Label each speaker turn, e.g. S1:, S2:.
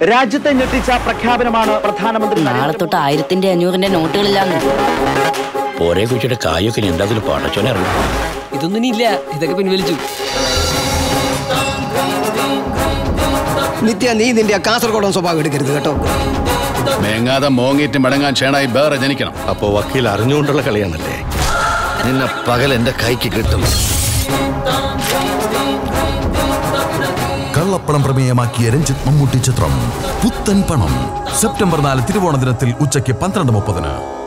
S1: രാജ്യത്തെ ഞെട്ടിച്ച പ്രഖ്യാപനമാണ് പ്രധാനമന്ത്രി
S2: നാളെ തൊട്ട് ആയിരത്തിന്റെ അഞ്ഞൂറിന്റെ നോട്ടുകളില്ലാന്ന്
S3: ഒരേ കുറ്റിയുടെ കായൊക്കെ ഇനി എന്തായാലും പടച്ചോനെ അറിയാം
S4: ഇതൊന്നും ഇനി ഇല്ല ഇതൊക്കെ പിൻവലിച്ചു
S5: നിത്യ നീ നിന്റെ ആ കാസർഗോഡൻ സ്വഭാവം എടുക്കരുത് കേട്ടോ
S6: മേങ്ങാതെ മോങ്ങിയിട്ട് മടങ്ങാൻ ക്ഷേണായി വേറെ ജനിക്കണം
S7: അപ്പോ വക്കീൽ അറിഞ്ഞുകൊണ്ടുള്ള കളിയാണല്ലേ നിന്നെ പകൽ എന്റെ കൈക്ക് കിട്ടും
S8: കള്ളപ്പണം പ്രമേയമാക്കിയ രഞ്ജിത്ത് മമ്മൂട്ടി ചിത്രം പുത്തൻ പണം സെപ്റ്റംബർ നാല് തിരുവോണ ദിനത്തിൽ ഉച്ചയ്ക്ക് പന്ത്രണ്ട് മുപ്പതിന്